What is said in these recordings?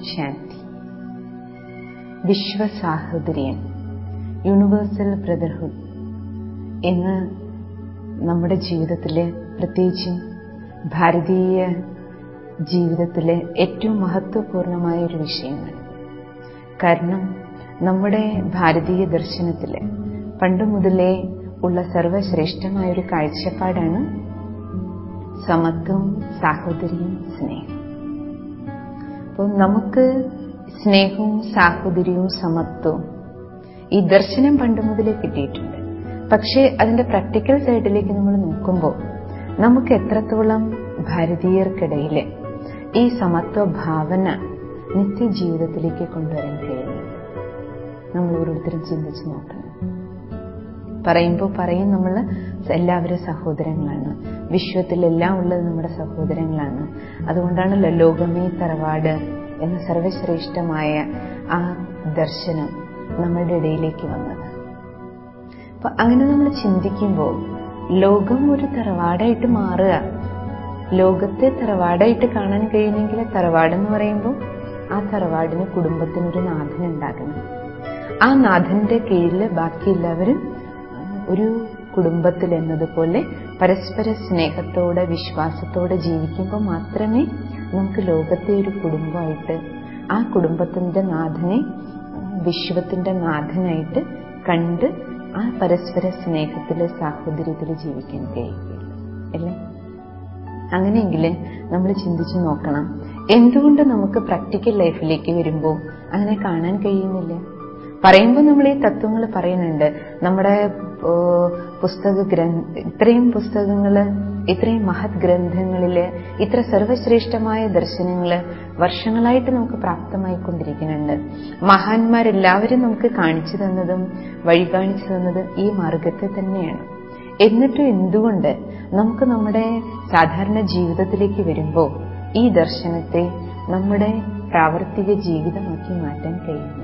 ശാന്തി വിശ്വസാഹോദര്യം universal brotherhood ഇന്ന് നമ്മുടെ ജീവിതത്തിലെ പ്രത്യേകിച്ചും ഭാരതീയ ജീവിതത്തിലെ ഏറ്റവും മഹത്വപൂർണമായ ഒരു വിഷയമാണ് കാരണം നമ്മുടെ ഭാരതീയ ദർശനത്തില് പണ്ട് മുതലേ ഉള്ള സർവശ്രേഷ്ഠമായ ഒരു കാഴ്ചപ്പാടാണ് സമത്വം സാഹോദര്യം സ്നേഹം അപ്പോൾ നമുക്ക് സ്നേഹവും സാഹോദര്യവും സമത്വവും ഈ ദർശനം പണ്ട് മുതലേ കിട്ടിയിട്ടുണ്ട് പക്ഷേ അതിന്റെ പ്രാക്ടിക്കൽ സൈഡിലേക്ക് നമ്മൾ നോക്കുമ്പോൾ നമുക്ക് എത്രത്തോളം ഭാരതീയർക്കിടയിൽ ഈ സമത്വ ഭാവന നിത്യജീവിതത്തിലേക്ക് കൊണ്ടുവരാൻ കഴിയുന്നുണ്ട് നമ്മൾ ഓരോരുത്തരും ചിന്തിച്ച് നോക്കണം പറയുമ്പോൾ പറയും നമ്മൾ എല്ലാവരും സഹോദരങ്ങളാണ് വിശ്വത്തിലെല്ലാം ഉള്ളത് നമ്മുടെ സഹോദരങ്ങളാണ് അതുകൊണ്ടാണല്ലോ ലോകമേ തറവാട് എന്ന സർവശ്രേഷ്ഠമായ ആ ദർശനം നമ്മളുടെ ഇടയിലേക്ക് വന്നത് അപ്പൊ അങ്ങനെ നമ്മൾ ചിന്തിക്കുമ്പോൾ ലോകം ഒരു തറവാടായിട്ട് മാറുക ലോകത്തെ തറവാടായിട്ട് കാണാൻ കഴിയുമെങ്കിൽ തറവാടെന്ന് പറയുമ്പോൾ ആ തറവാടിന് കുടുംബത്തിനൊരു നാഥൻ ഉണ്ടാകണം ആ നാഥന്റെ കീഴിൽ ബാക്കി എല്ലാവരും ഒരു കുടുംബത്തിൽ എന്നതുപോലെ പരസ്പര സ്നേഹത്തോടെ വിശ്വാസത്തോടെ ജീവിക്കുമ്പോൾ മാത്രമേ നമുക്ക് ലോകത്തെ ഒരു കുടുംബമായിട്ട് ആ കുടുംബത്തിന്റെ നാഥനെ വിശ്വത്തിന്റെ നാഥനായിട്ട് കണ്ട് ആ പരസ്പര സ്നേഹത്തില് സാഹോദര്യത്തിൽ ജീവിക്കാൻ കഴിയുകയുള്ളൂ അല്ലേ അങ്ങനെയെങ്കിൽ നമ്മൾ ചിന്തിച്ചു നോക്കണം എന്തുകൊണ്ട് നമുക്ക് പ്രാക്ടിക്കൽ ലൈഫിലേക്ക് വരുമ്പോൾ അങ്ങനെ കാണാൻ കഴിയുന്നില്ല പറയുമ്പോൾ നമ്മൾ ഈ തത്വങ്ങൾ പറയുന്നുണ്ട് നമ്മുടെ പുസ്തക ഗ്രന്ഥ ഇത്രയും പുസ്തകങ്ങള് ഇത്രയും മഹത് ഗ്രന്ഥങ്ങളില് ഇത്ര സർവശ്രേഷ്ഠമായ ദർശനങ്ങള് വർഷങ്ങളായിട്ട് നമുക്ക് പ്രാപ്തമായിക്കൊണ്ടിരിക്കുന്നുണ്ട് മഹാന്മാരെല്ലാവരും നമുക്ക് കാണിച്ചു തന്നതും വഴി കാണിച്ചു തന്നതും ഈ മാർഗത്തെ തന്നെയാണ് എന്നിട്ടും എന്തുകൊണ്ട് നമുക്ക് നമ്മുടെ സാധാരണ ജീവിതത്തിലേക്ക് വരുമ്പോൾ ഈ ദർശനത്തെ നമ്മുടെ പ്രാവർത്തിക ജീവിതമാക്കി മാറ്റാൻ കഴിയുന്നില്ല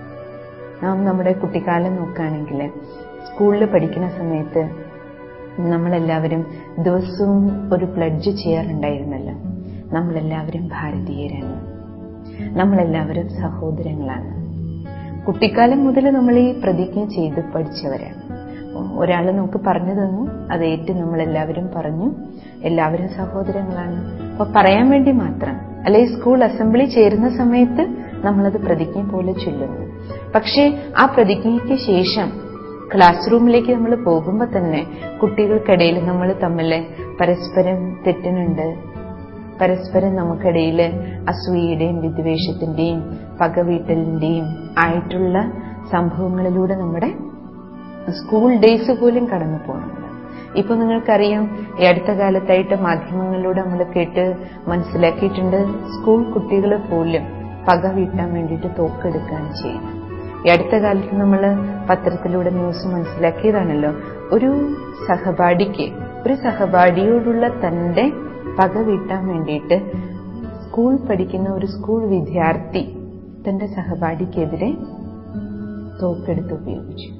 നാം നമ്മുടെ കുട്ടിക്കാലം നോക്കുകയാണെങ്കിൽ സ്കൂളിൽ പഠിക്കുന്ന സമയത്ത് നമ്മളെല്ലാവരും ദിവസവും ഒരു പ്ലഡ്ജ് ചെയ്യാറുണ്ടായിരുന്നല്ലോ നമ്മളെല്ലാവരും ഭാരതീയരാണ് നമ്മളെല്ലാവരും സഹോദരങ്ങളാണ് കുട്ടിക്കാലം മുതൽ നമ്മൾ ഈ പ്രതിജ്ഞ ചെയ്ത് പഠിച്ചവരാണ് ഒരാൾ നമുക്ക് പറഞ്ഞു തന്നു അത് ഏറ്റ് നമ്മളെല്ലാവരും പറഞ്ഞു എല്ലാവരും സഹോദരങ്ങളാണ് അപ്പൊ പറയാൻ വേണ്ടി മാത്രം അല്ലെ സ്കൂൾ അസംബ്ലി ചേരുന്ന സമയത്ത് നമ്മളത് പ്രതിജ്ഞ പോലെ ചൊല്ലുന്നു പക്ഷേ ആ പ്രതിജ്ഞയ്ക്ക് ശേഷം ക്ലാസ് റൂമിലേക്ക് നമ്മൾ പോകുമ്പോൾ തന്നെ കുട്ടികൾക്കിടയിൽ നമ്മൾ തമ്മിൽ പരസ്പരം തെറ്റുന്നുണ്ട് പരസ്പരം നമുക്കിടയിൽ അസൂയയുടെയും വിദ്വേഷത്തിന്റെയും പകവീട്ടലിന്റെയും ആയിട്ടുള്ള സംഭവങ്ങളിലൂടെ നമ്മുടെ സ്കൂൾ ഡേയ്സ് പോലും കടന്നു പോകുന്നുണ്ട് ഇപ്പൊ നിങ്ങൾക്കറിയാം ഈ അടുത്ത കാലത്തായിട്ട് മാധ്യമങ്ങളിലൂടെ നമ്മൾ കേട്ട് മനസ്സിലാക്കിയിട്ടുണ്ട് സ്കൂൾ കുട്ടികൾ പോലും പക വീട്ടാൻ വേണ്ടിയിട്ട് തോക്കെടുക്കുകയാണ് ചെയ്യുന്നത് ഈ അടുത്ത കാലത്ത് നമ്മൾ പത്രത്തിലൂടെ ന്യൂസ് മനസ്സിലാക്കിയതാണല്ലോ ഒരു സഹപാഠിക്ക് ഒരു സഹപാഠിയോടുള്ള തന്റെ പക വീട്ടാൻ വേണ്ടിയിട്ട് സ്കൂൾ പഠിക്കുന്ന ഒരു സ്കൂൾ വിദ്യാർത്ഥി തന്റെ സഹപാഠിക്കെതിരെ തോക്കെടുത്ത് ഉപയോഗിച്ചു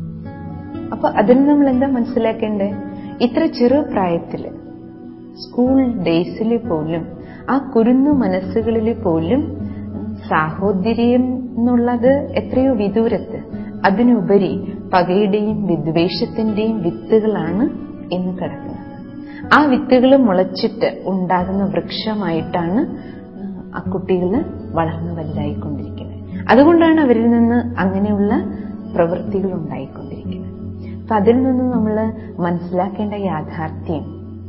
അപ്പൊ അതിന് നമ്മൾ എന്താ മനസ്സിലാക്കേണ്ടേ ഇത്ര ചെറു പ്രായത്തില് സ്കൂൾ ഡേയ്സിൽ പോലും ആ കുരുന്നു മനസ്സുകളിൽ പോലും സാഹോദര്യം എന്നുള്ളത് എത്രയോ വിദൂരത്ത് അതിനുപരി പകയുടെയും വിദ്വേഷത്തിന്റെയും വിത്തുകളാണ് ഇന്ന് കിടക്കുന്നത് ആ വിത്തുകൾ മുളച്ചിട്ട് ഉണ്ടാകുന്ന വൃക്ഷമായിട്ടാണ് ആ കുട്ടികൾ വളർന്നു വലുതായിക്കൊണ്ടിരിക്കുന്നത് അതുകൊണ്ടാണ് അവരിൽ നിന്ന് അങ്ങനെയുള്ള പ്രവൃത്തികൾ ഉണ്ടായിക്കൊണ്ടിരിക്കുന്നത് അപ്പൊ അതിൽ നിന്ന് നമ്മൾ മനസ്സിലാക്കേണ്ട യാഥാർത്ഥ്യം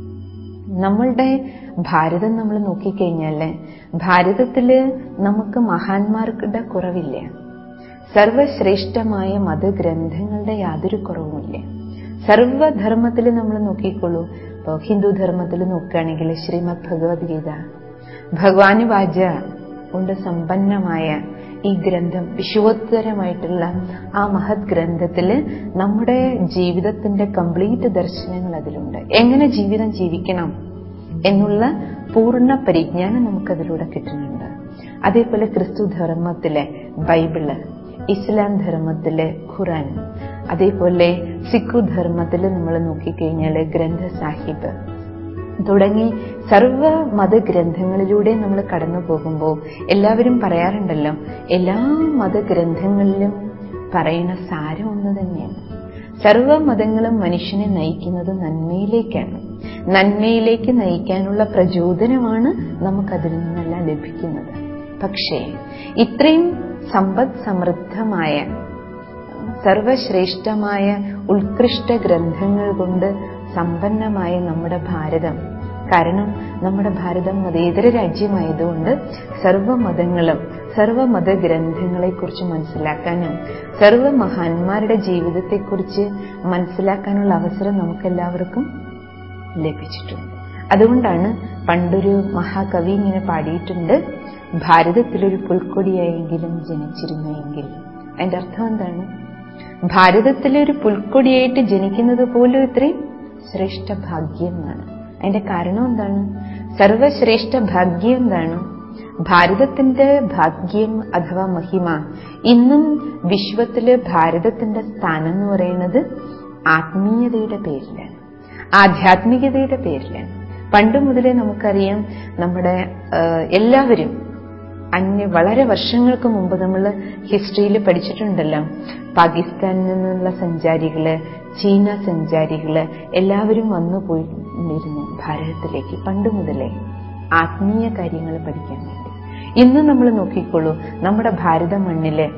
നമ്മളുടെ ഭാരതം നമ്മൾ നോക്കിക്കഴിഞ്ഞാല് ഭാരതത്തില് നമുക്ക് മഹാന്മാരുടെ കുറവില്ല സർവശ്രേഷ്ഠമായ മതഗ്രന്ഥങ്ങളുടെ യാതൊരു കുറവുമില്ല സർവധർമ്മത്തിൽ നമ്മൾ നോക്കിക്കോളൂ ഇപ്പൊ ഹിന്ദു ധർമ്മത്തിൽ നോക്കുകയാണെങ്കിൽ ശ്രീമദ് ഭഗവത്ഗീത ഭഗവാന് വാച കൊണ്ട് സമ്പന്നമായ ഈ ഗ്രന്ഥം വിശ്വോത്തരമായിട്ടുള്ള ആ മഹത് ഗ്രന്ഥത്തില് നമ്മുടെ ജീവിതത്തിന്റെ കംപ്ലീറ്റ് ദർശനങ്ങൾ അതിലുണ്ട് എങ്ങനെ ജീവിതം ജീവിക്കണം എന്നുള്ള പൂർണ്ണ പരിജ്ഞാനം നമുക്കതിലൂടെ കിട്ടുന്നുണ്ട് അതേപോലെ ക്രിസ്തു ധർമ്മത്തിലെ ബൈബിള് ഇസ്ലാം ധർമ്മത്തിലെ ഖുറാൻ അതേപോലെ സിഖു ധർമ്മത്തിൽ നമ്മൾ നോക്കിക്കഴിഞ്ഞാൽ ഗ്രന്ഥ സാഹിബ് തുടങ്ങി സർവ മതഗ്രന്ഥങ്ങളിലൂടെ നമ്മൾ കടന്നു പോകുമ്പോൾ എല്ലാവരും പറയാറുണ്ടല്ലോ എല്ലാ മതഗ്രന്ഥങ്ങളിലും പറയുന്ന സാരം ഒന്ന് തന്നെയാണ് സർവ മതങ്ങളും മനുഷ്യനെ നയിക്കുന്നത് നന്മയിലേക്കാണ് നന്മയിലേക്ക് നയിക്കാനുള്ള പ്രചോദനമാണ് നമുക്കതിൽ നിന്നെല്ലാം ലഭിക്കുന്നത് പക്ഷേ ഇത്രയും സമ്പദ് സമൃദ്ധമായ സർവശ്രേഷ്ഠമായ ഉത്കൃഷ്ട ഗ്രന്ഥങ്ങൾ കൊണ്ട് സമ്പന്നമായ നമ്മുടെ ഭാരതം കാരണം നമ്മുടെ ഭാരതം മതേതര രാജ്യമായതുകൊണ്ട് സർവ്വമതങ്ങളും സർവ്വമത ഗ്രന്ഥങ്ങളെക്കുറിച്ച് മനസ്സിലാക്കാനും സർവ്വ മഹാന്മാരുടെ ജീവിതത്തെക്കുറിച്ച് മനസ്സിലാക്കാനുള്ള അവസരം നമുക്കെല്ലാവർക്കും ലഭിച്ചിട്ടുണ്ട് അതുകൊണ്ടാണ് പണ്ടൊരു മഹാകവി ഇങ്ങനെ പാടിയിട്ടുണ്ട് ഭാരതത്തിലൊരു പുൽക്കൊടിയായെങ്കിലും ജനിച്ചിരുന്നുവെങ്കിൽ അതിന്റെ അർത്ഥം എന്താണ് ഭാരതത്തിലൊരു പുൽക്കൊടിയായിട്ട് ജനിക്കുന്നത് പോലും ഇത്രയും ശ്രേഷ്ഠ ഭാഗ്യം എന്നാണ് അതിന്റെ കാരണം എന്താണ് സർവശ്രേഷ്ഠ ഭാഗ്യം എന്താണ് ഭാരതത്തിന്റെ ഭാഗ്യം അഥവാ മഹിമ ഇന്നും വിശ്വത്തില് ഭാരതത്തിന്റെ സ്ഥാനം എന്ന് പറയുന്നത് ആത്മീയതയുടെ പേരിലാണ് ആധ്യാത്മികതയുടെ പേരിലാണ് പണ്ട് മുതലേ നമുക്കറിയാം നമ്മുടെ എല്ലാവരും അന്യ വളരെ വർഷങ്ങൾക്ക് മുമ്പ് നമ്മൾ ഹിസ്റ്ററിയിൽ പഠിച്ചിട്ടുണ്ടല്ലോ പാകിസ്ഥാനിൽ നിന്നുള്ള സഞ്ചാരികള് ചീന സഞ്ചാരികള് എല്ലാവരും വന്നു പോയിരുന്നു ഭാരതത്തിലേക്ക് പണ്ട് മുതലേ ആത്മീയ കാര്യങ്ങൾ പഠിക്കാൻ വേണ്ടി ഇന്ന് നമ്മൾ നോക്കിക്കോളൂ നമ്മുടെ ഭാരത മണ്ണില്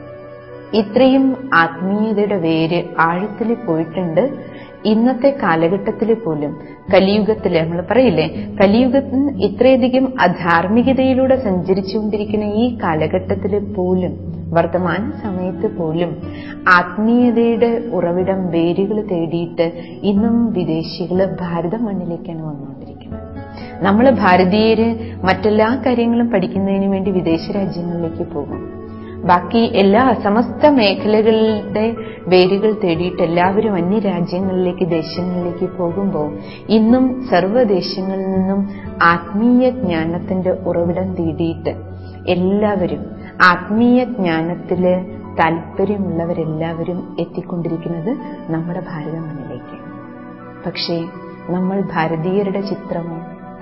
ഇത്രയും ആത്മീയതയുടെ വേര് ആഴത്തിൽ പോയിട്ടുണ്ട് ഇന്നത്തെ കാലഘട്ടത്തിൽ പോലും കലിയുഗത്തിൽ നമ്മൾ പറയില്ലേ കലിയുഗത്തിൽ ഇത്രയധികം അധാർമികതയിലൂടെ സഞ്ചരിച്ചുകൊണ്ടിരിക്കുന്ന ഈ കാലഘട്ടത്തിൽ പോലും വർത്തമാന സമയത്ത് പോലും ആത്മീയതയുടെ ഉറവിടം വേരുകൾ തേടിയിട്ട് ഇന്നും വിദേശികള് ഭാരത മണ്ണിലേക്കാണ് വന്നുകൊണ്ടിരിക്കുന്നത് നമ്മൾ ഭാരതീയര് മറ്റെല്ലാ കാര്യങ്ങളും പഠിക്കുന്നതിന് വേണ്ടി വിദേശ രാജ്യങ്ങളിലേക്ക് പോകും ബാക്കി എല്ലാ സമസ്ത മേഖലകളുടെ വേരുകൾ തേടിയിട്ട് എല്ലാവരും അന്യ രാജ്യങ്ങളിലേക്ക് ദേശങ്ങളിലേക്ക് പോകുമ്പോൾ ഇന്നും സർവ്വദേശങ്ങളിൽ നിന്നും ആത്മീയ ജ്ഞാനത്തിന്റെ ഉറവിടം തേടിയിട്ട് എല്ലാവരും ആത്മീയ ജ്ഞാനത്തില് താല്പര്യമുള്ളവരെല്ലാവരും എത്തിക്കൊണ്ടിരിക്കുന്നത് നമ്മുടെ ഭാരത മണ്ണിലേക്കാണ് പക്ഷേ നമ്മൾ ഭാരതീയരുടെ ചിത്രമോ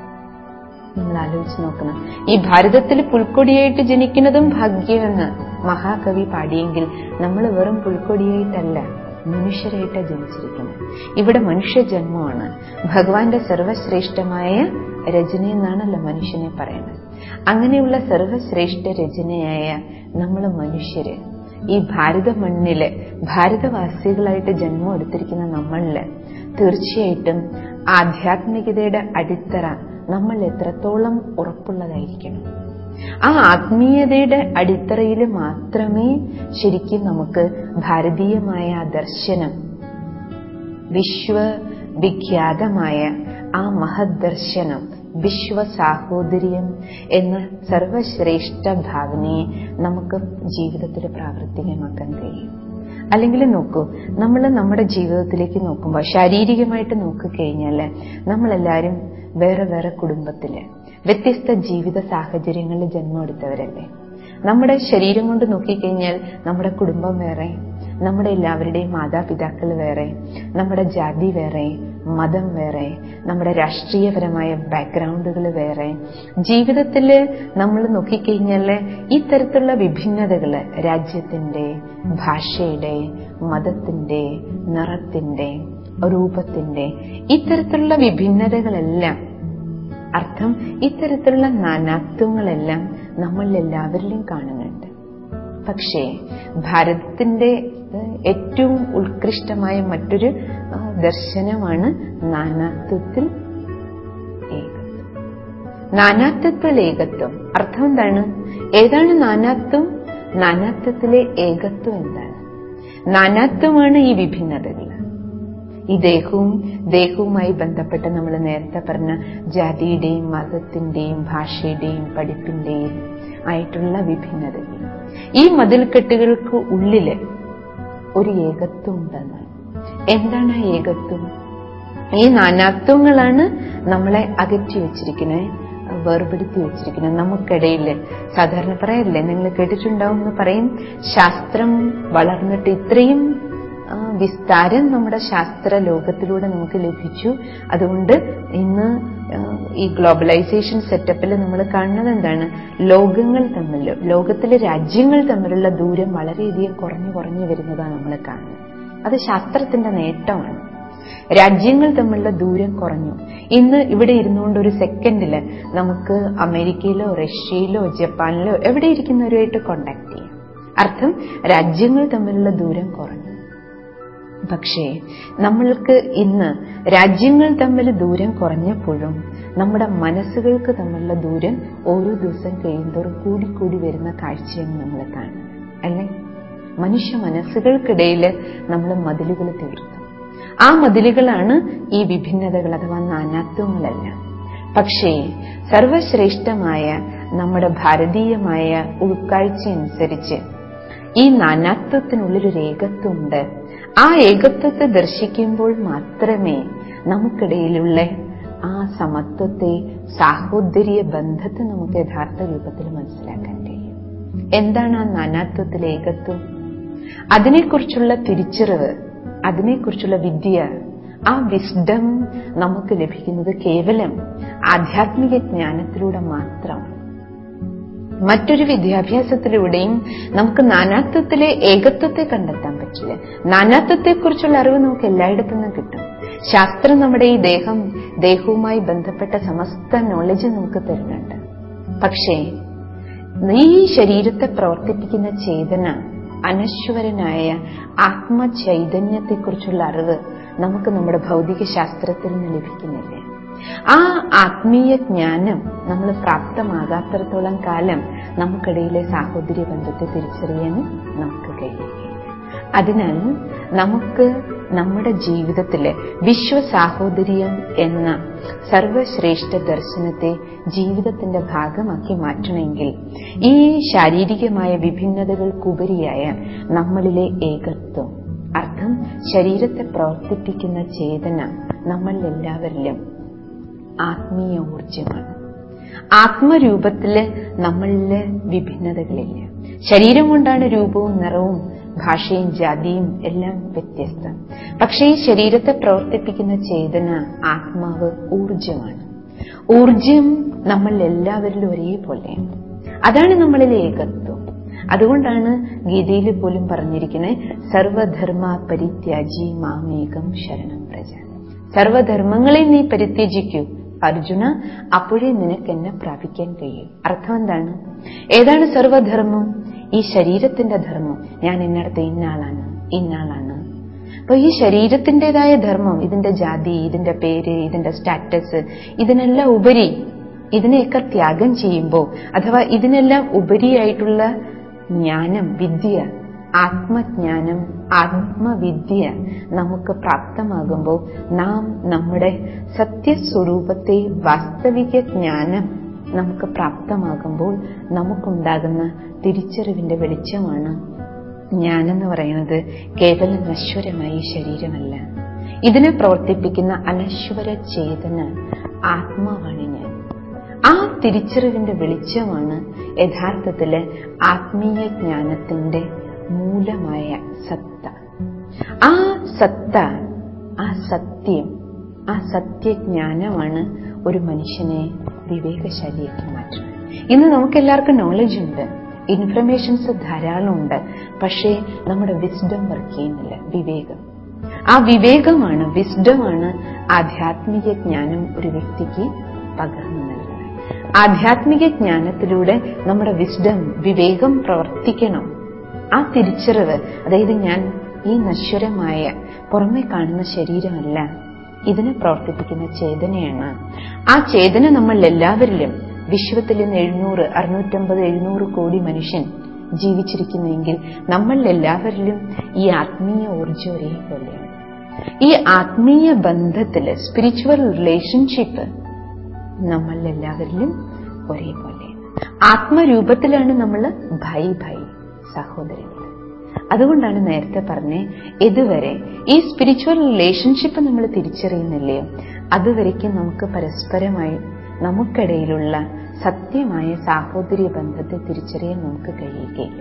നമ്മൾ ആലോചിച്ച് നോക്കണം ഈ ഭാരതത്തിൽ പുൽക്കൊടിയായിട്ട് ജനിക്കുന്നതും ഭാഗ്യമെന്ന് മഹാകവി പാടിയെങ്കിൽ നമ്മൾ വെറും പുൽക്കൊടിയായിട്ടല്ല മനുഷ്യരായിട്ടാണ് ജനിച്ചിരിക്കുന്നത് ഇവിടെ മനുഷ്യ ജന്മമാണ് ഭഗവാന്റെ സർവശ്രേഷ്ഠമായ രചന എന്നാണല്ലോ മനുഷ്യനെ പറയുന്നത് അങ്ങനെയുള്ള സർവശ്രേഷ്ഠ രചനയായ നമ്മൾ മനുഷ്യര് ഈ ഭാരത മണ്ണില് ഭാരതവാസികളായിട്ട് ജന്മം എടുത്തിരിക്കുന്ന നമ്മളില് തീർച്ചയായിട്ടും ആധ്യാത്മികതയുടെ അടിത്തറ നമ്മൾ എത്രത്തോളം ഉറപ്പുള്ളതായിരിക്കണം ആ ആത്മീയതയുടെ അടിത്തറയിൽ മാത്രമേ ശരിക്കും നമുക്ക് ഭാരതീയമായ ആ ദർശനം വിശ്വവിഖ്യാതമായ ആ മഹത് ദർശനം വിശ്വസാഹോദര്യം എന്ന സർവശ്രേഷ്ഠ ഭാവനയെ നമുക്ക് ജീവിതത്തിൽ പ്രാവർത്തികമാക്കാൻ കഴിയും അല്ലെങ്കിൽ നോക്കൂ നമ്മൾ നമ്മുടെ ജീവിതത്തിലേക്ക് നോക്കുമ്പോൾ ശാരീരികമായിട്ട് നോക്കിക്കഴിഞ്ഞാൽ നമ്മളെല്ലാവരും വേറെ വേറെ കുടുംബത്തില് വ്യത്യസ്ത ജീവിത സാഹചര്യങ്ങളിൽ ജന്മമെടുത്തവരല്ലേ നമ്മുടെ ശരീരം കൊണ്ട് നോക്കിക്കഴിഞ്ഞാൽ നമ്മുടെ കുടുംബം വേറെ നമ്മുടെ എല്ലാവരുടെയും മാതാപിതാക്കൾ വേറെ നമ്മുടെ ജാതി വേറെ മതം വേറെ നമ്മുടെ രാഷ്ട്രീയപരമായ ബാക്ക്ഗ്രൗണ്ടുകൾ വേറെ ജീവിതത്തിൽ നമ്മൾ നോക്കിക്കഴിഞ്ഞാൽ ഇത്തരത്തിലുള്ള വിഭിന്നതകൾ രാജ്യത്തിന്റെ ഭാഷയുടെ മതത്തിന്റെ നിറത്തിന്റെ രൂപത്തിന്റെ ഇത്തരത്തിലുള്ള വിഭിന്നതകളെല്ലാം അർത്ഥം ഇത്തരത്തിലുള്ള നാനാത്വങ്ങളെല്ലാം നമ്മൾ എല്ലാവരിലും കാണുന്നുണ്ട് പക്ഷേ ഭാരതത്തിന്റെ ഏറ്റവും ഉത്കൃഷ്ടമായ മറ്റൊരു ദർശനമാണ് നാനാത്വത്തിൽ ഏകത്വം നാനാത്വത്തിൽ ഏകത്വം അർത്ഥം എന്താണ് ഏതാണ് നാനാത്വം നാനാത്വത്തിലെ ഏകത്വം എന്താണ് നാനാത്വമാണ് ഈ വിഭിന്നതകൾ ഈ ദേഹവും ദേഹവുമായി ബന്ധപ്പെട്ട് നമ്മൾ നേരത്തെ പറഞ്ഞ ജാതിയുടെയും മതത്തിന്റെയും ഭാഷയുടെയും പഠിപ്പിന്റെയും ആയിട്ടുള്ള വിഭിന്നതകൾ ഈ മതിൽക്കെട്ടുകൾക്ക് ഉള്ളില് ഒരു ഏകത്വം ഉണ്ടെന്നാണ് എന്താണ് ആ ഏകത്വം ഈ നാനാത്വങ്ങളാണ് നമ്മളെ അകറ്റി വെച്ചിരിക്കുന്നത് വേർപെടുത്തി വെച്ചിരിക്കുന്നത് നമുക്കിടയിൽ സാധാരണ പറയല്ലേ നിങ്ങൾ കേട്ടിട്ടുണ്ടാവും എന്ന് പറയും ശാസ്ത്രം വളർന്നിട്ട് ഇത്രയും വിസ്താരം നമ്മുടെ ശാസ്ത്ര ലോകത്തിലൂടെ നമുക്ക് ലഭിച്ചു അതുകൊണ്ട് ഇന്ന് ഈ ഗ്ലോബലൈസേഷൻ സെറ്റപ്പിൽ നമ്മൾ കാണുന്നത് എന്താണ് ലോകങ്ങൾ തമ്മിൽ ലോകത്തിലെ രാജ്യങ്ങൾ തമ്മിലുള്ള ദൂരം വളരെയധികം കുറഞ്ഞു കുറഞ്ഞു വരുന്നതാണ് നമ്മൾ കാണുന്നത് അത് ശാസ്ത്രത്തിന്റെ നേട്ടമാണ് രാജ്യങ്ങൾ തമ്മിലുള്ള ദൂരം കുറഞ്ഞു ഇന്ന് ഇവിടെ ഇരുന്നുകൊണ്ട് ഒരു സെക്കൻഡില് നമുക്ക് അമേരിക്കയിലോ റഷ്യയിലോ ജപ്പാനിലോ എവിടെ ഇരിക്കുന്നവരുമായിട്ട് കോണ്ടാക്ട് ചെയ്യാം അർത്ഥം രാജ്യങ്ങൾ തമ്മിലുള്ള ദൂരം കുറഞ്ഞു പക്ഷേ നമ്മൾക്ക് ഇന്ന് രാജ്യങ്ങൾ തമ്മിൽ ദൂരം കുറഞ്ഞപ്പോഴും നമ്മുടെ മനസ്സുകൾക്ക് തമ്മിലുള്ള ദൂരം ഓരോ ദിവസം കഴിയുന്തോറും കൂടിക്കൂടി വരുന്ന കാഴ്ചയാണ് നമ്മൾ കാണുന്നത് അല്ലേ മനുഷ്യ മനസ്സുകൾക്കിടയിൽ നമ്മൾ മതിലുകൾ തീർത്തു ആ മതിലുകളാണ് ഈ വിഭിന്നതകൾ അഥവാ നാനാത്വങ്ങളെല്ലാം പക്ഷേ സർവശ്രേഷ്ഠമായ നമ്മുടെ ഭാരതീയമായ ഉൾക്കാഴ്ച അനുസരിച്ച് ഈ നാനാത്വത്തിനുള്ളിലൊരു ഏകത്വമുണ്ട് ആ ഏകത്വത്തെ ദർശിക്കുമ്പോൾ മാത്രമേ നമുക്കിടയിലുള്ള ആ സമത്വത്തെ സാഹോദര്യ ബന്ധത്തെ നമുക്ക് യഥാർത്ഥ രൂപത്തിൽ മനസ്സിലാക്കാൻ കഴിയും എന്താണ് ആ നാനാത്വത്തിലെ ഏകത്വം അതിനെക്കുറിച്ചുള്ള തിരിച്ചറിവ് അതിനെക്കുറിച്ചുള്ള വിദ്യ ആ വിസ്ഡം നമുക്ക് ലഭിക്കുന്നത് കേവലം ആധ്യാത്മിക ജ്ഞാനത്തിലൂടെ മാത്രമാണ് മറ്റൊരു വിദ്യാഭ്യാസത്തിലൂടെയും നമുക്ക് നാനാത്വത്തിലെ ഏകത്വത്തെ കണ്ടെത്താൻ പറ്റില്ല നാനാത്വത്തെക്കുറിച്ചുള്ള അറിവ് നമുക്ക് എല്ലായിടത്തു നിന്നും കിട്ടും ശാസ്ത്രം നമ്മുടെ ഈ ദേഹം ദേഹവുമായി ബന്ധപ്പെട്ട സമസ്ത നോളജ് നമുക്ക് തരുന്നുണ്ട് പക്ഷേ ഈ ശരീരത്തെ പ്രവർത്തിപ്പിക്കുന്ന ചേതന അനശ്വരനായ ആത്മചൈതന്യത്തെക്കുറിച്ചുള്ള അറിവ് നമുക്ക് നമ്മുടെ ഭൗതിക ശാസ്ത്രത്തിൽ നിന്ന് ലഭിക്കുന്നില്ല ആ ആത്മീയ ജ്ഞാനം നമ്മൾ പ്രാപ്തമാകാത്തിടത്തോളം കാലം നമുക്കിടയിലെ സാഹോദര്യ ബന്ധത്തെ തിരിച്ചറിയാൻ നമുക്ക് കഴിയുകയില്ല അതിനാൽ നമുക്ക് നമ്മുടെ ജീവിതത്തിലെ വിശ്വസാഹോദര്യം എന്ന സർവശ്രേഷ്ഠ ദർശനത്തെ ജീവിതത്തിന്റെ ഭാഗമാക്കി മാറ്റണമെങ്കിൽ ഈ ശാരീരികമായ വിഭിന്നതകൾക്കുപരിയായ നമ്മളിലെ ഏകത്വം അർത്ഥം ശരീരത്തെ പ്രവർത്തിപ്പിക്കുന്ന ചേതന നമ്മളിൽ എല്ലാവരിലും ആത്മീയ ഊർജമാണ് ആത്മരൂപത്തില് നമ്മളില് വിഭിന്നതകളില്ല ശരീരം കൊണ്ടാണ് രൂപവും നിറവും ഭാഷയും ജാതിയും എല്ലാം വ്യത്യസ്തം പക്ഷേ ഈ ശരീരത്തെ പ്രവർത്തിപ്പിക്കുന്ന ചേതന ആത്മാവ് ഊർജമാണ് ഊർജം നമ്മൾ എല്ലാവരിലും ഒരേപോലെയാണ് അതാണ് നമ്മളിലെ ഏകത്വം അതുകൊണ്ടാണ് ഗീതയിൽ പോലും പറഞ്ഞിരിക്കുന്നത് സർവധർമ്മ പരിത്യാജി മാമേകം ശരണം പ്രജ സർവധർമ്മങ്ങളെ നീ പരിത്യജിക്കൂ അർജുന അപ്പോഴേ നിനക്ക് എന്നെ പ്രാപിക്കാൻ കഴിയും അർത്ഥം എന്താണ് ഏതാണ് സർവധർമ്മം ഈ ശരീരത്തിന്റെ ധർമ്മം ഞാൻ ഇന്നടത്ത് ഇന്നാളാണ് ഇന്നാളാണ് അപ്പൊ ഈ ശരീരത്തിൻ്റെതായ ധർമ്മം ഇതിന്റെ ജാതി ഇതിന്റെ പേര് ഇതിന്റെ സ്റ്റാറ്റസ് ഇതിനെല്ലാം ഉപരി ഇതിനെയൊക്കെ ത്യാഗം ചെയ്യുമ്പോൾ അഥവാ ഇതിനെല്ലാം ഉപരിയായിട്ടുള്ള ജ്ഞാനം വിദ്യ ആത്മജ്ഞാനം ആത്മവിദ്യ നമുക്ക് പ്രാപ്തമാകുമ്പോൾ നാം നമ്മുടെ സത്യസ്വരൂപത്തെ വാസ്തവിക ജ്ഞാനം നമുക്ക് പ്രാപ്തമാകുമ്പോൾ നമുക്കുണ്ടാകുന്ന തിരിച്ചറിവിന്റെ വെളിച്ചമാണ് ഞാനെന്ന് പറയുന്നത് കേവലം നശ്വരമായ ഈ ശരീരമല്ല ഇതിനെ പ്രവർത്തിപ്പിക്കുന്ന അനശ്വര ചേതന ആത്മാവാണ് ഞാൻ ആ തിരിച്ചറിവിന്റെ വെളിച്ചമാണ് യഥാർത്ഥത്തില് ആത്മീയ ജ്ഞാനത്തിന്റെ മൂലമായ സത്ത ആ സത്ത ആ സത്യം ആ സത്യജ്ഞാനമാണ് ഒരു മനുഷ്യനെ വിവേകശാലിയാക്കി മാറ്റുന്നത് ഇന്ന് നമുക്ക് എല്ലാവർക്കും നോളജ് ഉണ്ട് ഇൻഫർമേഷൻസ് ധാരാളം ഉണ്ട് പക്ഷേ നമ്മുടെ വിസ്ഡം വർക്ക് ചെയ്യുന്നില്ല വിവേകം ആ വിവേകമാണ് വിസ്ഡമാണ് ആധ്യാത്മിക ജ്ഞാനം ഒരു വ്യക്തിക്ക് പകർന്നു നൽകുന്നത് ആധ്യാത്മിക ജ്ഞാനത്തിലൂടെ നമ്മുടെ വിസ്ഡം വിവേകം പ്രവർത്തിക്കണം ആ തിരിച്ചറിവ് അതായത് ഞാൻ ഈ നശ്വരമായ പുറമെ കാണുന്ന ശരീരമല്ല ഇതിനെ പ്രവർത്തിപ്പിക്കുന്ന ചേതനയാണ് ആ ചേതന നമ്മൾ എല്ലാവരിലും വിശ്വത്തിൽ ഇന്ന് എഴുന്നൂറ് അറുന്നൂറ്റമ്പത് എഴുന്നൂറ് കോടി മനുഷ്യൻ ജീവിച്ചിരിക്കുന്നെങ്കിൽ നമ്മൾ എല്ലാവരിലും ഈ ആത്മീയ ഊർജ്ജം ഒരേപോലെയാണ് ഈ ആത്മീയ ബന്ധത്തില് സ്പിരിച്വൽ റിലേഷൻഷിപ്പ് നമ്മൾ എല്ലാവരിലും ഒരേപോലെയാണ് ആത്മരൂപത്തിലാണ് നമ്മൾ ഭൈ ഭൈ സഹോദരങ്ങൾ അതുകൊണ്ടാണ് നേരത്തെ പറഞ്ഞേ ഇതുവരെ ഈ സ്പിരിച്വൽ റിലേഷൻഷിപ്പ് നമ്മൾ തിരിച്ചറിയുന്നില്ലയോ അതുവരയ്ക്കും നമുക്ക് പരസ്പരമായി നമുക്കിടയിലുള്ള സത്യമായ സാഹോദര്യ ബന്ധത്തെ തിരിച്ചറിയാൻ നമുക്ക് കഴിയുകയില്ല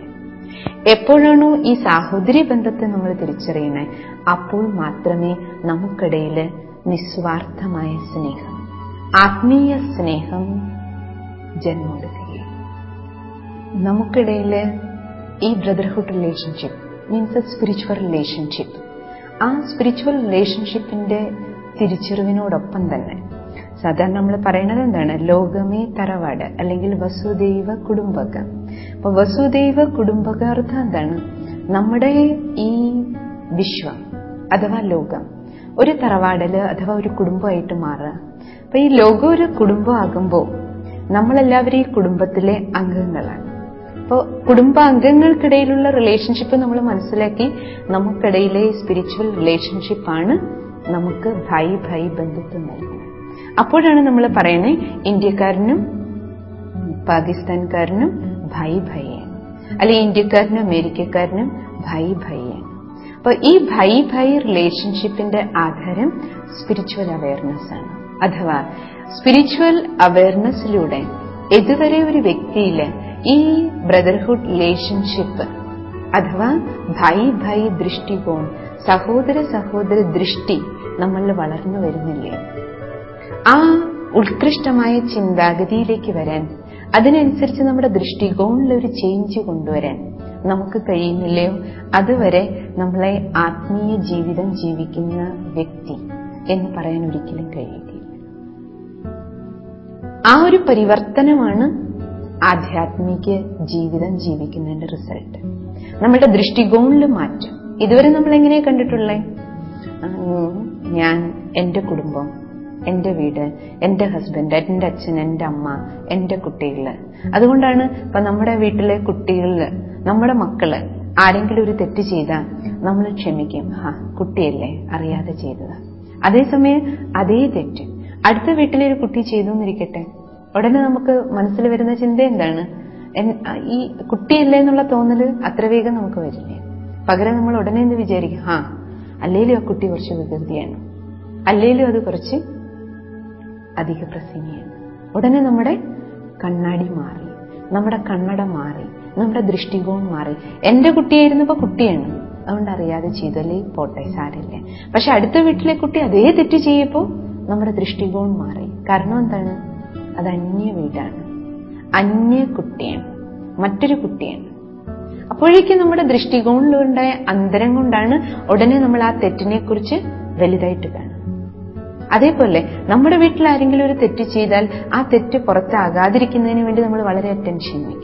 എപ്പോഴാണോ ഈ സാഹോദര്യ ബന്ധത്തെ നമ്മൾ തിരിച്ചറിയണേ അപ്പോൾ മാത്രമേ നമുക്കിടയിൽ നിസ്വാർത്ഥമായ സ്നേഹം ആത്മീയ സ്നേഹം ജന്മമെടുക്കുകയും നമുക്കിടയിൽ ഈ brotherhood relationship means a spiritual relationship ആ സ്പിരിച്വൽ റിലേഷൻഷിപ്പിന്റെ തിരിച്ചറിവിനോടൊപ്പം തന്നെ സാധാരണ നമ്മൾ പറയണത് എന്താണ് ലോകമേ തറവാട് അല്ലെങ്കിൽ വസുദൈവ കുടുംബകം അപ്പൊ വസുദൈവ കുടുംബകാർത്ഥം എന്താണ് നമ്മുടെ ഈ വിശ്വം അഥവാ ലോകം ഒരു തറവാടല് അഥവാ ഒരു കുടുംബമായിട്ട് മാറുക അപ്പൊ ഈ ലോകം ഒരു കുടുംബമാകുമ്പോൾ നമ്മളെല്ലാവരും ഈ കുടുംബത്തിലെ അംഗങ്ങളാണ് അപ്പോൾ കുടുംബാംഗങ്ങൾക്കിടയിലുള്ള റിലേഷൻഷിപ്പ് നമ്മൾ മനസ്സിലാക്കി നമുക്കിടയിലെ സ്പിരിച്വൽ റിലേഷൻഷിപ്പാണ് നമുക്ക് ഭായി ഭായി ബന്ധുത്വം നൽകുന്നത് അപ്പോഴാണ് നമ്മൾ പറയുന്നത് ഇന്ത്യക്കാരനും പാകിസ്ഥാൻകാരനും ഭായി ഭായിയാണ് അല്ലെങ്കിൽ ഇന്ത്യക്കാരനും അമേരിക്കക്കാരനും ഭായി ഭായിയാണ് അപ്പൊ ഈ ഭായി ഭായി റിലേഷൻഷിപ്പിന്റെ ആധാരം സ്പിരിച്വൽ അവയർനെസ് ആണ് അഥവാ സ്പിരിച്വൽ അവയർനെസ്സിലൂടെ ഇതുവരെ ഒരു വ്യക്തിയില് ഈ ബ്രദർഹുഡ് റിലേഷൻഷിപ്പ് അഥവാ ഭായി ഭായി ദൃഷ്ടികോൺ സഹോദര സഹോദര ദൃഷ്ടി നമ്മളിൽ വളർന്നു വരുന്നില്ലേ ആ ഉത്കൃഷ്ടമായ ചിന്താഗതിയിലേക്ക് വരാൻ അതിനനുസരിച്ച് നമ്മുടെ ദൃഷ്ടികോണിൽ ഒരു ചേഞ്ച് കൊണ്ടുവരാൻ നമുക്ക് കഴിയുന്നില്ലയോ അതുവരെ നമ്മളെ ആത്മീയ ജീവിതം ജീവിക്കുന്ന വ്യക്തി എന്ന് പറയാൻ ഒരിക്കലും കഴിയുകയില്ല ആ ഒരു പരിവർത്തനമാണ് ആധ്യാത്മിക ജീവിതം ജീവിക്കുന്നതിന്റെ റിസൾട്ട് നമ്മുടെ ദൃഷ്ടികോണിൽ മാറ്റം ഇതുവരെ നമ്മൾ എങ്ങനെയാ കണ്ടിട്ടുള്ളേ ഞാൻ എന്റെ കുടുംബം എന്റെ വീട് എന്റെ ഹസ്ബൻഡ് എന്റെ അച്ഛൻ എന്റെ അമ്മ എന്റെ കുട്ടികള് അതുകൊണ്ടാണ് ഇപ്പൊ നമ്മുടെ വീട്ടിലെ കുട്ടികളില് നമ്മുടെ മക്കള് ആരെങ്കിലും ഒരു തെറ്റ് ചെയ്താൽ നമ്മൾ ക്ഷമിക്കും ഹാ കുട്ടിയല്ലേ അറിയാതെ ചെയ്തതാ അതേസമയം അതേ തെറ്റ് അടുത്ത വീട്ടിലെ ഒരു കുട്ടി ചെയ്തു എന്നിരിക്കട്ടെ ഉടനെ നമുക്ക് മനസ്സിൽ വരുന്ന ചിന്ത എന്താണ് ഈ കുട്ടിയല്ലേ എന്നുള്ള തോന്നല് അത്ര വേഗം നമുക്ക് വരില്ല പകരം നമ്മൾ ഉടനെ എന്ത് വിചാരിക്കും ഹാ അല്ലേലും ആ കുട്ടി കുറച്ച് വികൃതിയാണ് അല്ലേലും അത് കുറച്ച് അധിക പ്രസീനിയാണ് ഉടനെ നമ്മുടെ കണ്ണാടി മാറി നമ്മുടെ കണ്ണട മാറി നമ്മുടെ ദൃഷ്ടികോൺ മാറി എന്റെ കുട്ടിയായിരുന്നപ്പോ കുട്ടിയാണ് അതുകൊണ്ട് അറിയാതെ ചെയ്തു അല്ലേ പോട്ടെ സാരില്ല പക്ഷെ അടുത്ത വീട്ടിലെ കുട്ടി അതേ തെറ്റ് ചെയ്യപ്പോ നമ്മുടെ ദൃഷ്ടികോൺ മാറി കാരണം എന്താണ് അത് അന്യ വീടാണ് അന്യ കുട്ടിയാണ് മറ്റൊരു കുട്ടിയാണ് അപ്പോഴേക്കും നമ്മുടെ ദൃഷ്ടികോണിലുണ്ടായ അന്തരം കൊണ്ടാണ് ഉടനെ നമ്മൾ ആ തെറ്റിനെ കുറിച്ച് വലുതായിട്ട് കാണുന്നത് അതേപോലെ നമ്മുടെ വീട്ടിൽ ആരെങ്കിലും ഒരു തെറ്റ് ചെയ്താൽ ആ തെറ്റ് പുറത്താകാതിരിക്കുന്നതിന് വേണ്ടി നമ്മൾ വളരെ അറ്റൻഷൻ വയ്ക്കും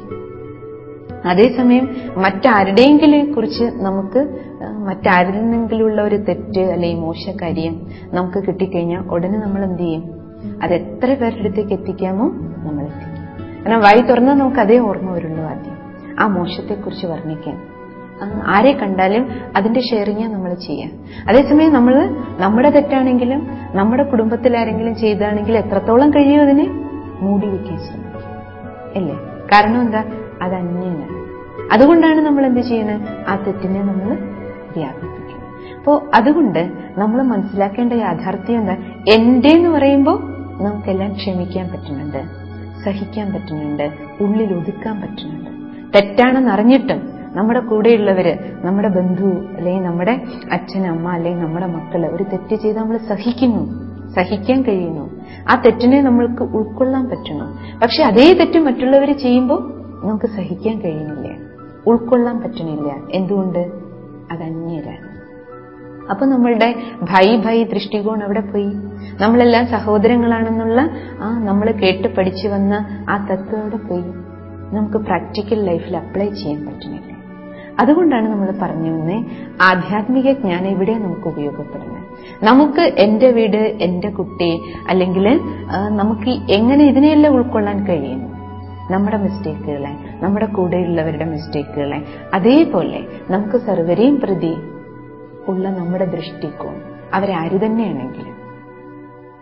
അതേസമയം മറ്റാരുടെയെങ്കിലും കുറിച്ച് നമുക്ക് മറ്റാരിൽ നിന്നെങ്കിലുള്ള ഒരു തെറ്റ് അല്ലെങ്കിൽ മോശകാര്യം നമുക്ക് കിട്ടിക്കഴിഞ്ഞാൽ ഉടനെ നമ്മൾ എന്ത് ചെയ്യും അത് എത്ര പേരുടെ അടുത്തേക്ക് എത്തിക്കാമോ നമ്മൾ എത്തിക്കും കാരണം വായി തുറന്നാൽ നമുക്ക് അതേ ഓർമ്മ വരുള്ളൂ ആദ്യം ആ മോശത്തെക്കുറിച്ച് വർണ്ണിക്കാൻ ആരെ കണ്ടാലും അതിന്റെ ഷെയറിങ് നമ്മൾ ചെയ്യാം അതേസമയം നമ്മൾ നമ്മുടെ തെറ്റാണെങ്കിലും നമ്മുടെ കുടുംബത്തിൽ ആരെങ്കിലും ചെയ്താണെങ്കിൽ എത്രത്തോളം കഴിയും അതിനെ മൂടി വയ്ക്കാൻ ശ്രമിക്കും അല്ലേ കാരണം എന്താ അത് അന്യനാണ് അതുകൊണ്ടാണ് നമ്മൾ എന്ത് ചെയ്യുന്നത് ആ തെറ്റിനെ നമ്മൾ വ്യാപിപ്പിക്കുന്നത് അപ്പോ അതുകൊണ്ട് നമ്മൾ മനസ്സിലാക്കേണ്ട യാഥാർത്ഥ്യം എന്താ എന്റെ എന്ന് പറയുമ്പോൾ നമുക്കെല്ലാം ക്ഷമിക്കാൻ പറ്റുന്നുണ്ട് സഹിക്കാൻ പറ്റുന്നുണ്ട് ഉള്ളിൽ ഒതുക്കാൻ പറ്റുന്നുണ്ട് തെറ്റാണെന്ന് അറിഞ്ഞിട്ടും നമ്മുടെ കൂടെയുള്ളവര് നമ്മുടെ ബന്ധു അല്ലെങ്കിൽ നമ്മുടെ അച്ഛൻ അമ്മ അല്ലെങ്കിൽ നമ്മുടെ മക്കള് ഒരു തെറ്റ് ചെയ്ത് നമ്മൾ സഹിക്കുന്നു സഹിക്കാൻ കഴിയുന്നു ആ തെറ്റിനെ നമ്മൾക്ക് ഉൾക്കൊള്ളാൻ പറ്റണം പക്ഷെ അതേ തെറ്റ് മറ്റുള്ളവർ ചെയ്യുമ്പോൾ നമുക്ക് സഹിക്കാൻ കഴിയുന്നില്ല ഉൾക്കൊള്ളാൻ പറ്റണില്ല എന്തുകൊണ്ട് അത് അന്യരാണ് അപ്പൊ നമ്മളുടെ ഭൈ ഭൈ ദൃഷ്ടികോൺ എവിടെ പോയി നമ്മളെല്ലാം സഹോദരങ്ങളാണെന്നുള്ള ആ നമ്മൾ കേട്ട് പഠിച്ചു വന്ന ആ തത്വം എവിടെ പോയി നമുക്ക് പ്രാക്ടിക്കൽ ലൈഫിൽ അപ്ലൈ ചെയ്യാൻ പറ്റുന്നില്ല അതുകൊണ്ടാണ് നമ്മൾ പറഞ്ഞു വന്നേ ആധ്യാത്മിക ജ്ഞാനം ഇവിടെ നമുക്ക് ഉപയോഗപ്പെടുന്നത് നമുക്ക് എന്റെ വീട് എന്റെ കുട്ടി അല്ലെങ്കിൽ നമുക്ക് എങ്ങനെ ഇതിനെയെല്ലാം ഉൾക്കൊള്ളാൻ കഴിയുന്നു നമ്മുടെ മിസ്റ്റേക്കുകളെ നമ്മുടെ കൂടെയുള്ളവരുടെ മിസ്റ്റേക്കുകളെ അതേപോലെ നമുക്ക് സർവരെയും പ്രതി ഉള്ള നമ്മുടെ ദൃഷ്ടിക്കോൺ അവരാര് തന്നെയാണെങ്കിലും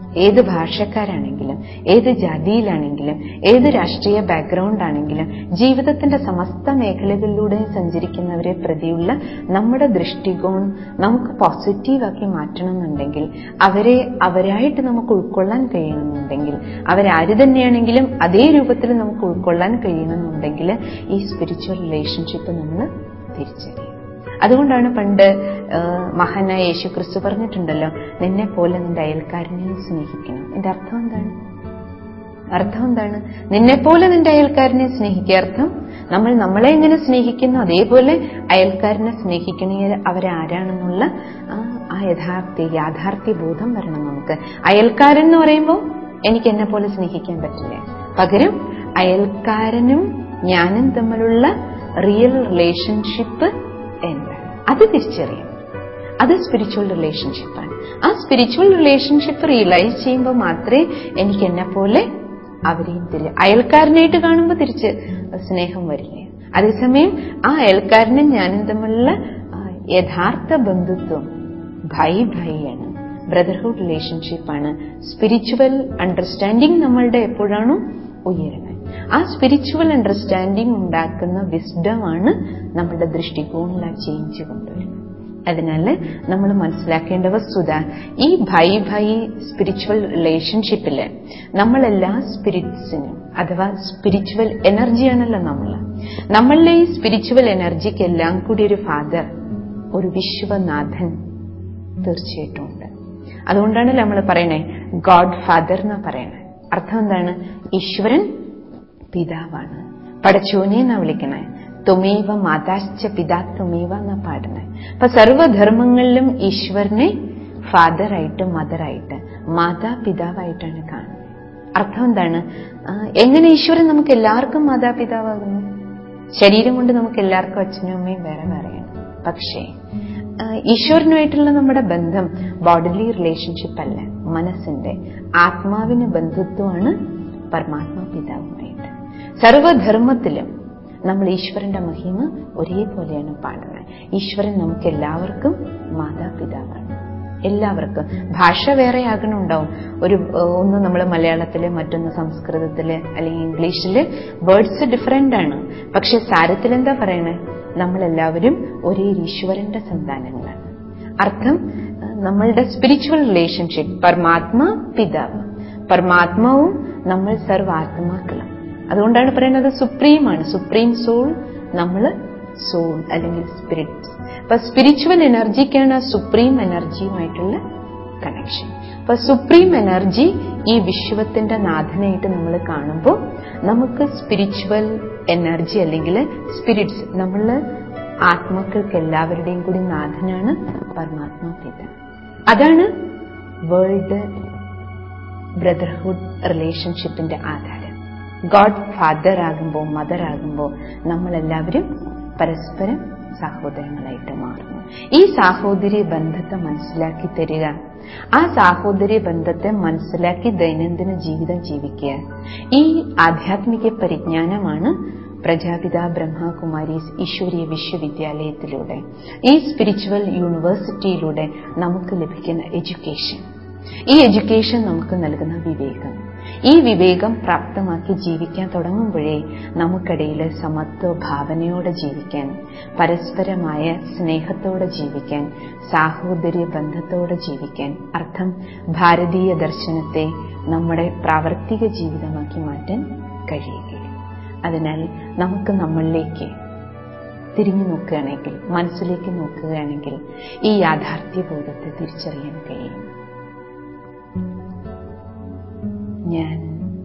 ഏത് ഭാഷക്കാരാണെങ്കിലും ഏത് ജാതിയിലാണെങ്കിലും ഏത് രാഷ്ട്രീയ ബാക്ക്ഗ്രൗണ്ട് ആണെങ്കിലും ജീവിതത്തിന്റെ സമസ്ത മേഖലകളിലൂടെ സഞ്ചരിക്കുന്നവരെ പ്രതിയുള്ള നമ്മുടെ ദൃഷ്ടികോൺ നമുക്ക് പോസിറ്റീവാക്കി മാറ്റണമെന്നുണ്ടെങ്കിൽ അവരെ അവരായിട്ട് നമുക്ക് ഉൾക്കൊള്ളാൻ കഴിയണമെന്നുണ്ടെങ്കിൽ അവരാര് തന്നെയാണെങ്കിലും അതേ രൂപത്തിൽ നമുക്ക് ഉൾക്കൊള്ളാൻ കഴിയണമെന്നുണ്ടെങ്കിൽ ഈ സ്പിരിച്വൽ റിലേഷൻഷിപ്പ് നമ്മൾ തിരിച്ചറിയും അതുകൊണ്ടാണ് പണ്ട് മഹാനായ യേശു ക്രിസ്തു പറഞ്ഞിട്ടുണ്ടല്ലോ നിന്നെ പോലെ നിന്റെ അയൽക്കാരനെ സ്നേഹിക്കണം എന്റെ അർത്ഥം എന്താണ് അർത്ഥം എന്താണ് നിന്നെ പോലെ നിന്റെ അയൽക്കാരനെ സ്നേഹിക്കുക അർത്ഥം നമ്മൾ നമ്മളെ എങ്ങനെ സ്നേഹിക്കുന്നു അതേപോലെ അയൽക്കാരനെ സ്നേഹിക്കണേ അവരാരാണെന്നുള്ള ആ യഥാർത്ഥ യാഥാർത്ഥ്യ ബോധം വരണം നമുക്ക് അയൽക്കാരൻ എന്ന് പറയുമ്പോൾ എനിക്ക് എന്നെ പോലെ സ്നേഹിക്കാൻ പറ്റില്ല പകരം അയൽക്കാരനും ഞാനും തമ്മിലുള്ള റിയൽ റിലേഷൻഷിപ്പ് എന്താണ് അത് തിരിച്ചറിയണം അത് സ്പിരിച്വൽ റിലേഷൻഷിപ്പാണ് ആ സ്പിരിച്വൽ റിലേഷൻഷിപ്പ് റിയലൈസ് ചെയ്യുമ്പോൾ മാത്രമേ എനിക്ക് എന്നെ പോലെ അവരെയും തിരി അയൽക്കാരനായിട്ട് കാണുമ്പോൾ തിരിച്ച് സ്നേഹം വരില്ല അതേസമയം ആ അയൽക്കാരനും ഞാനും തമ്മിലുള്ള യഥാർത്ഥ ബന്ധുത്വം ഭൈ ഭൈയാണ് ബ്രദർഹുഡ് റിലേഷൻഷിപ്പാണ് സ്പിരിച്വൽ അണ്ടർസ്റ്റാൻഡിങ് നമ്മളുടെ എപ്പോഴാണോ ഉയരുന്നത് ആ സ്പിരിച്വൽ അണ്ടർസ്റ്റാൻഡിങ് ഉണ്ടാക്കുന്ന വിസ്ഡമാണ് നമ്മുടെ ദൃഷ്ടികോണിൽ ആ ചേഞ്ച് കൊണ്ടുവരുന്നത് അതിനാൽ നമ്മൾ മനസ്സിലാക്കേണ്ട വസ്തുത ഈ ഭൈ ഭൈ സ്പിരിച്വൽ റിലേഷൻഷിപ്പില് നമ്മളെല്ലാ സ്പിരിറ്റ്സിനും അഥവാ സ്പിരിച്വൽ എനർജിയാണല്ലോ നമ്മൾ നമ്മളുടെ ഈ സ്പിരിച്വൽ എനർജിക്ക് എല്ലാം കൂടി ഒരു ഫാദർ ഒരു വിശ്വനാഥൻ തീർച്ചയായിട്ടും ഉണ്ട് അതുകൊണ്ടാണല്ലോ നമ്മൾ പറയണേ ഗോഡ് ഫാദർ എന്നാ പറയണേ അർത്ഥം എന്താണ് ഈശ്വരൻ പിതാവാണ് പടച്ചോനെ എന്നാ വിളിക്കണേ തുമേവ മാതാശ്ച പിതാ തുമേവ എന്നാ പാടുന്നത് അപ്പൊ സർവധർമ്മങ്ങളിലും ഈശ്വരനെ ഫാദറായിട്ട് മദറായിട്ട് മാതാപിതാവായിട്ടാണ് കാണുന്നത് അർത്ഥം എന്താണ് എങ്ങനെ ഈശ്വരൻ നമുക്ക് എല്ലാവർക്കും മാതാപിതാവാകുന്നു ശരീരം കൊണ്ട് നമുക്ക് എല്ലാവർക്കും അച്ഛനും അമ്മയും വേറെ വേറെയാണ് പക്ഷേ ഈശ്വരനുമായിട്ടുള്ള നമ്മുടെ ബന്ധം ബോഡിലി റിലേഷൻഷിപ്പ് അല്ല മനസ്സിന്റെ ആത്മാവിന് ബന്ധുത്വമാണ് പരമാത്മാ പിതാവുമായിട്ട് സർവധർമ്മത്തിലും നമ്മൾ ഈശ്വരന്റെ മഹിമ ഒരേപോലെയാണ് പാടുന്നത് ഈശ്വരൻ നമുക്ക് എല്ലാവർക്കും മാതാപിതാവാണ് എല്ലാവർക്കും ഭാഷ വേറെ ആകണമുണ്ടാവും ഒരു ഒന്ന് നമ്മൾ മലയാളത്തില് മറ്റൊന്ന് സംസ്കൃതത്തില് അല്ലെങ്കിൽ ഇംഗ്ലീഷില് വേർഡ്സ് ഡിഫറെന്റ് ആണ് പക്ഷെ സാരത്തിൽ എന്താ പറയണേ നമ്മളെല്ലാവരും ഒരേ ഈശ്വരന്റെ സന്താനങ്ങളാണ് അർത്ഥം നമ്മളുടെ സ്പിരിച്വൽ റിലേഷൻഷിപ്പ് പരമാത്മാ പിതാവ് പരമാത്മാവും നമ്മൾ സർവാത്മാക്കളും അതുകൊണ്ടാണ് പറയുന്നത് സുപ്രീമാണ് സുപ്രീം സോൾ നമ്മൾ സോൾ അല്ലെങ്കിൽ സ്പിരിറ്റ് അപ്പൊ സ്പിരിച്വൽ എനർജിക്കാണ് സുപ്രീം എനർജിയുമായിട്ടുള്ള കണക്ഷൻ അപ്പൊ സുപ്രീം എനർജി ഈ വിശ്വത്തിന്റെ നാഥനായിട്ട് നമ്മൾ കാണുമ്പോൾ നമുക്ക് സ്പിരിച്വൽ എനർജി അല്ലെങ്കിൽ സ്പിരിറ്റ്സ് നമ്മള് ആത്മാക്കൾക്ക് എല്ലാവരുടെയും കൂടി നാഥനാണ് പരമാത്മാ പിത അതാണ് വേൾഡ് ബ്രദർഹുഡ് റിലേഷൻഷിപ്പിന്റെ ആധാരം ഗോഡ് ഫാദർ ആകുമ്പോൾ മദർ ആകുമ്പോൾ നമ്മളെല്ലാവരും പരസ്പരം സഹോദരങ്ങളായിട്ട് മാറുന്നു ഈ സാഹോദര്യ ബന്ധത്തെ മനസ്സിലാക്കി തരിക ആ സാഹോദര്യ ബന്ധത്തെ മനസ്സിലാക്കി ദൈനംദിന ജീവിതം ജീവിക്കുക ഈ ആധ്യാത്മിക പരിജ്ഞാനമാണ് പ്രജാപിത ബ്രഹ്മകുമാരീസ് ഈശ്വരീയ വിശ്വവിദ്യാലയത്തിലൂടെ ഈ സ്പിരിച്വൽ യൂണിവേഴ്സിറ്റിയിലൂടെ നമുക്ക് ലഭിക്കുന്ന എഡ്യൂക്കേഷൻ ഈ എഡ്യൂക്കേഷൻ നമുക്ക് നൽകുന്ന വിവേകം ഈ വിവേകം പ്രാപ്തമാക്കി ജീവിക്കാൻ തുടങ്ങുമ്പോഴേ നമുക്കിടയിൽ സമത്വ ഭാവനയോടെ ജീവിക്കാൻ പരസ്പരമായ സ്നേഹത്തോടെ ജീവിക്കാൻ സാഹോദര്യ ബന്ധത്തോടെ ജീവിക്കാൻ അർത്ഥം ഭാരതീയ ദർശനത്തെ നമ്മുടെ പ്രാവർത്തിക ജീവിതമാക്കി മാറ്റാൻ കഴിയുകയും അതിനാൽ നമുക്ക് നമ്മളിലേക്ക് തിരിഞ്ഞു നോക്കുകയാണെങ്കിൽ മനസ്സിലേക്ക് നോക്കുകയാണെങ്കിൽ ഈ യാഥാർത്ഥ്യബോധത്തെ തിരിച്ചറിയാൻ കഴിയും ഞാൻ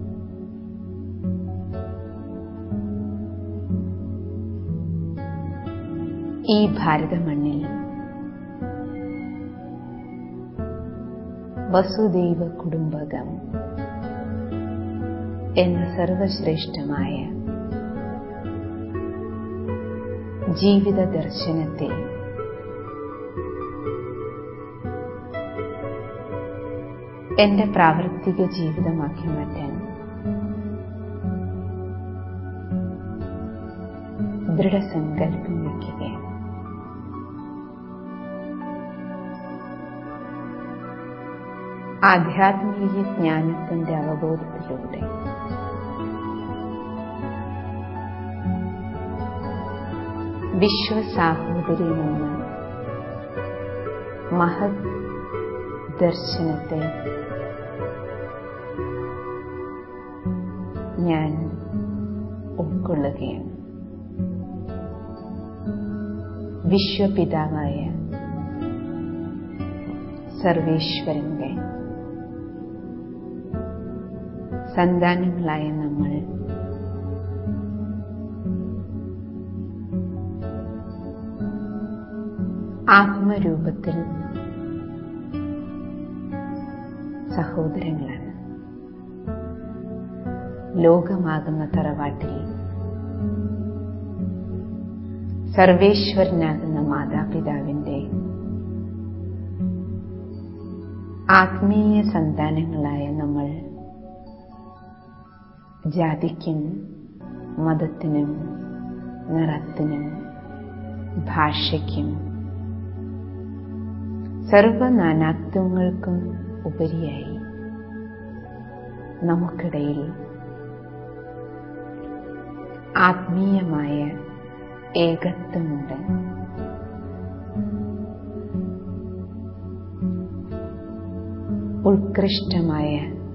ഈ ഭാരത മണ്ണിൽ വസുദൈവ കുടുംബകം എന്ന സർവശ്രേഷ്ഠമായ ജീവിത ദർശനത്തെ എന്റെ പ്രാവർത്തിക ജീവിതമാക്കി മാറ്റാൻ ദൃഢസങ്കല്പം വയ്ക്കുകയാണ് ആധ്യാത്മിക ജ്ഞാനത്തിന്റെ അവബോധത്തിലൂടെ വിശ്വസാഹോദര്യമെന്ന മഹത് ദർശനത്തെ ഞാൻ ഉൾക്കൊള്ളുകയാണ് വിശ്വപിതാവായ സർവേശ്വരന്റെ സന്താനങ്ങളായ നമ്മൾ ആത്മരൂപത്തിൽ സഹോദരങ്ങളാണ് ലോകമാകുന്ന തറവാട്ടിൽ സർവേശ്വരനാകുന്ന മാതാപിതാവിന്റെ ആത്മീയ സന്താനങ്ങളായ നമ്മൾ ജാതിക്കും മതത്തിനും നിറത്തിനും ഭാഷയ്ക്കും സർവനാനാത്വങ്ങൾക്കും ഉപരിയായി നമുക്കിടയിൽ ആത്മീയമായ ഏകത്വമുണ്ട് ഉത്കൃഷ്ടമായ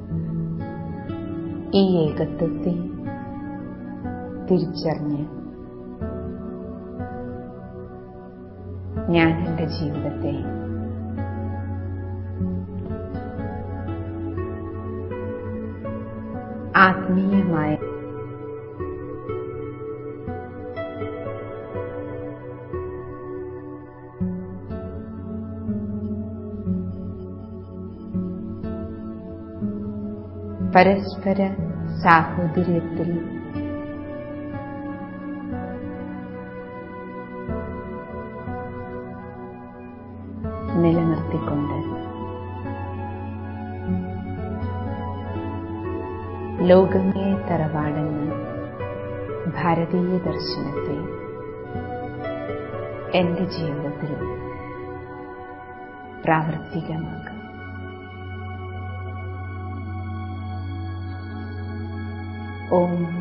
ഈ ഏകത്വത്തെ തിരിച്ചറിഞ്ഞ് ഞാൻ എൻ്റെ ജീവിതത്തെ ആത്മീയമായ പരസ്പര സാഹോദര്യത്തിൽ നിലനിർത്തിക്കൊണ്ട് ലോകമേ തറവാടെന്ന ഭാരതീയ ദർശനത്തെ എന്റെ ജീവിതത്തിൽ പ്രാവർത്തികമാക്കാം ഓം